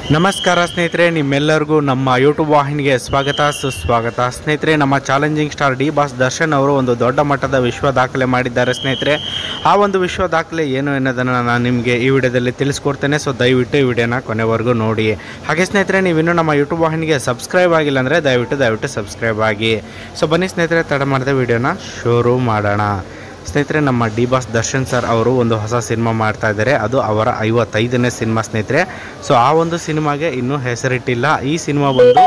ನಮಸ್ಕಾರ ಸ್ನೇಹಿತರೆ ನಿಮ್ಮೆಲ್ಲರಿಗೂ ನಮ್ಮ ಯೂಟ್ಯೂಬ್ ವಾಹಿನಿಗೆ ಸ್ವಾಗತ ಸುಸ್ವಾಗತ ಸ್ನೇಹಿತರೆ ನಮ್ಮ challenging star D boss Darshan ಅವರು ಒಂದು ದೊಡ್ಡ ಮಟ್ಟದ ವಿಶ್ವ ದಾಖಲೆ ಮಾಡಿದ್ದಾರೆ ಸ್ನೇಹಿತರೆ ಆ ಒಂದು ವಿಶ್ವ ದಾಖಲೆ ಏನು ಎನ್ನೋದನ್ನು ನಾನು ನಿಮಗೆ ಈ ವಿಡಿಯೋದಲ್ಲಿ ತಿಳಿಸ್ಕೊಡ್ತೇನೆ ಸೊ ದಯವಿಟ್ಟು ಈ ವಿಡಿಯೋನ ಕೊನೆವರೆಗೂ ನೋಡಿ ಹಾಗೆ ಸ್ನೇಹಿತರೆ ನೀವು ಇನ್ನೂ ನಮ್ಮ ಯೂಟ್ಯೂಬ್ ವಾಹಿನಿಗೆ ಸಬ್ಸ್ಕ್ರೈಬ್ ಆಗಿಲ್ಲ ಅಂದರೆ ದಯವಿಟ್ಟು ದಯವಿಟ್ಟು ಸಬ್ಸ್ಕ್ರೈಬ್ ಆಗಿ ಸೊ ಬನ್ನಿ ಸ್ನೇಹಿತರೆ ತಡ ಮಾಡಿದ ವಿಡಿಯೋನ ಶುರು ಮಾಡೋಣ ಸ್ನೇಹಿತರೆ ನಮ್ಮ ಡಿ ಬಾಸ್ ದರ್ಶನ್ ಸರ್ ಅವರು ಒಂದು ಹೊಸ ಸಿನಿಮಾ ಮಾಡ್ತಾ ಇದ್ದಾರೆ ಅದು ಅವರ ಐವತ್ತೈದನೇ ಸಿನಿಮಾ ಸ್ನೇಹಿತರೆ ಸೊ ಆ ಒಂದು ಸಿನಿಮಾಗೆ ಇನ್ನೂ ಹೆಸರಿಟ್ಟಿಲ್ಲ ಈ ಸಿನಿಮಾ ಬಂದು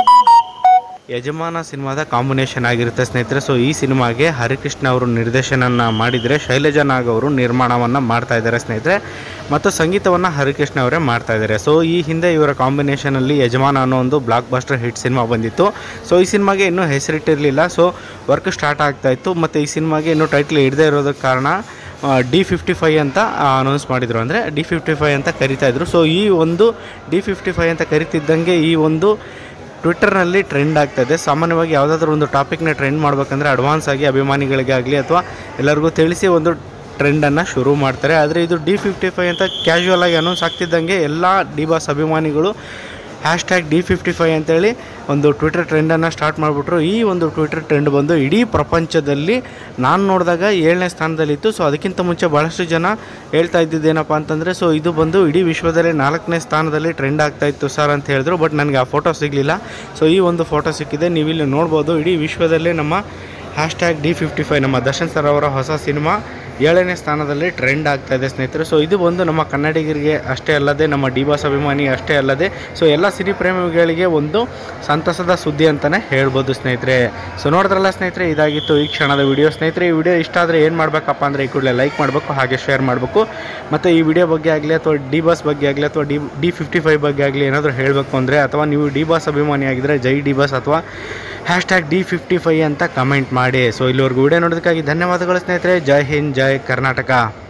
ಯಜಮಾನ ಸಿನಿಮಾದ ಕಾಂಬಿನೇಷನ್ ಆಗಿರುತ್ತೆ ಸ್ನೇಹಿತರೆ ಸೊ ಈ ಸಿನಿಮಾಗೆ ಹರಿಕೃಷ್ಣ ಅವರು ನಿರ್ದೇಶನನ ಮಾಡಿದರೆ ಶೈಲಜಾ ನಾಗ್ ಅವರು ನಿರ್ಮಾಣವನ್ನು ಮಾಡ್ತಾ ಇದ್ದಾರೆ ಸ್ನೇಹಿತರೆ ಮತ್ತು ಸಂಗೀತವನ್ನು ಹರಿಕೃಷ್ಣ ಅವರೇ ಮಾಡ್ತಾ ಇದ್ದಾರೆ ಸೊ ಈ ಹಿಂದೆ ಇವರ ಕಾಂಬಿನೇಷನಲ್ಲಿ ಯಜಮಾನ ಅನ್ನೋ ಒಂದು ಬ್ಲಾಕ್ ಬಸ್ಟರ್ ಹಿಟ್ ಸಿನಿಮಾ ಬಂದಿತ್ತು ಸೊ ಈ ಸಿನಿಮಾಗೆ ಇನ್ನೂ ಹೆಸರಿಟ್ಟಿರಲಿಲ್ಲ ಸೊ ವರ್ಕ್ ಸ್ಟಾರ್ಟ್ ಆಗ್ತಾ ಇತ್ತು ಮತ್ತು ಈ ಸಿನಿಮಾಗೆ ಇನ್ನೂ ಟೈಟ್ಲ್ ಹಿಡದೇ ಇರೋದಕ್ಕೆ ಕಾರಣ ಡಿ ಫಿಫ್ಟಿ ಫೈ ಅಂತ ಅನೌನ್ಸ್ ಮಾಡಿದರು ಅಂದರೆ ಡಿ ಫಿಫ್ಟಿ ಫೈ ಅಂತ ಕರಿತಾ ಇದ್ರು ಸೊ ಈ ಒಂದು ಡಿ ಫಿಫ್ಟಿ ಫೈ ಅಂತ ಕರಿತಿದ್ದಂಗೆ ಈ ಒಂದು ಟ್ವಿಟ್ಟರ್ನಲ್ಲಿ ಟ್ರೆಂಡ್ ಆಗ್ತಾಯಿದೆ ಸಾಮಾನ್ಯವಾಗಿ ಯಾವುದಾದ್ರೂ ಒಂದು ಟಾಪಿಕ್ನ ಟ್ರೆಂಡ್ ಮಾಡಬೇಕಂದ್ರೆ ಅಡ್ವಾನ್ಸ್ ಆಗಿ ಅಭಿಮಾನಿಗಳಿಗೆ ಆಗಲಿ ಅಥವಾ ಎಲ್ಲರಿಗೂ ತಿಳಿಸಿ ಒಂದು ಟ್ರೆಂಡನ್ನು ಶುರು ಮಾಡ್ತಾರೆ ಆದರೆ ಇದು ಡಿ ಫಿಫ್ಟಿ ಫೈ ಅಂತ ಕ್ಯಾಶುವಲ್ ಆಗಿ ಅನೌನ್ಸ್ ಆಗ್ತಿದ್ದಂಗೆ ಎಲ್ಲ ಡಿ ಬಾಸ್ ಅಭಿಮಾನಿಗಳು hashtag D fifty five ಅಂತೇಳಿ ಒಂದು ಟ್ವಿಟರ್ ಟ್ರೆಂಡನ್ನು ಸ್ಟಾರ್ಟ್ ಮಾಡಿಬಿಟ್ರು ಈ ಒಂದು ಟ್ವಿಟರ್ ಟ್ರೆಂಡ್ ಬಂದು ಇಡೀ ಪ್ರಪಂಚದಲ್ಲಿ ನಾನು ನೋಡಿದಾಗ ಏಳನೇ ಸ್ಥಾನದಲ್ಲಿತ್ತು ಸೊ ಅದಕ್ಕಿಂತ ಮುಂಚೆ ಭಾಳಷ್ಟು ಜನ ಹೇಳ್ತಾ ಇದ್ದಿದ್ದೇನಪ್ಪ ಅಂತಂದರೆ ಸೊ ಇದು ಬಂದು ಇಡೀ ವಿಶ್ವದಲ್ಲೇ ನಾಲ್ಕನೇ ಸ್ಥಾನದಲ್ಲಿ ಟ್ರೆಂಡ್ ಆಗ್ತಾ ಇತ್ತು ಸರ್ ಅಂತ ಹೇಳಿದ್ರು ಬಟ್ ನನಗೆ ಆ ಫೋಟೋ ಸಿಗಲಿಲ್ಲ ಸೊ ಈ ಒಂದು ಫೋಟೋ ಸಿಕ್ಕಿದೆ ನೀವಿಲ್ಲಿ ನೋಡ್ಬೋದು ಇಡೀ ವಿಶ್ವದಲ್ಲೇ ನಮ್ಮ hashtag D fifty five ನಮ್ಮ ದರ್ಶನ್ ಸರ್ ಅವರ ಹೊಸ ಸಿನಿಮಾ ಏಳನೇ ಸ್ಥಾನದಲ್ಲಿ ಟ್ರೆಂಡ್ ಆಗ್ತಾ ಇದೆ ಸ್ನೇಹಿತರೆ ಸೊ ಇದು ಬಂದು ನಮ್ಮ ಕನ್ನಡಿಗರಿಗೆ ಅಷ್ಟೇ ಅಲ್ಲದೆ ನಮ್ಮ ಡಿ ಬಾಸ್ ಅಭಿಮಾನಿ ಅಷ್ಟೇ ಅಲ್ಲದೆ ಸೊ ಎಲ್ಲ ಸಿನಿ ಪ್ರೇಮಿಗಳಿಗೆ ಒಂದು ಸಂತಸದ ಸುದ್ದಿ ಅಂತಲೇ ಹೇಳ್ಬೋದು ಸ್ನೇಹಿತರೆ ಸೊ ನೋಡಿದ್ರಲ್ಲ ಸ್ನೇಹಿತರೆ ಇದಾಗಿತ್ತು ಈ ಕ್ಷಣದ ವಿಡಿಯೋ ಸ್ನೇಹಿತರೆ ಈ ವಿಡಿಯೋ ಇಷ್ಟ ಆದರೆ ಏನು ಮಾಡಬೇಕಪ್ಪ ಅಂದರೆ ಈ ಕೂಡಲೇ ಲೈಕ್ ಮಾಡಬೇಕು ಹಾಗೆ ಶೇರ್ ಮಾಡಬೇಕು ಮತ್ತು ಈ ವಿಡಿಯೋ ಬಗ್ಗೆ ಆಗಲಿ ಅಥವಾ ಡಿ ಬಾಸ್ ಬಗ್ಗೆ ಆಗಲಿ ಅಥವಾ ಡಿ ಡಿ ಫಿಫ್ಟಿ ಫೈವ್ ಬಗ್ಗೆ ಆಗಲಿ ಏನಾದರೂ ಹೇಳಬೇಕು ಅಂದರೆ ಅಥವಾ ನೀವು ಡಿ ಬಾಸ್ ಅಭಿಮಾನಿ ಆಗಿದ್ದರೆ ಜೈ ಡಿ ಬಾಸ್ ಅಥವಾ hashtag D fifty five ಅಂತ ಕಮೆಂಟ್ ಮಾಡಿ ಸೊ ಇಲ್ಲಿವರೆಗೂ ವಿಡಿಯೋ ನೋಡೋದಕ್ಕಾಗಿ ಧನ್ಯವಾದಗಳು ಸ್ನೇಹಿತರೆ ಜೈ ಹಿಂದ್ ಜೈ ಕರ್ನಾಟಕ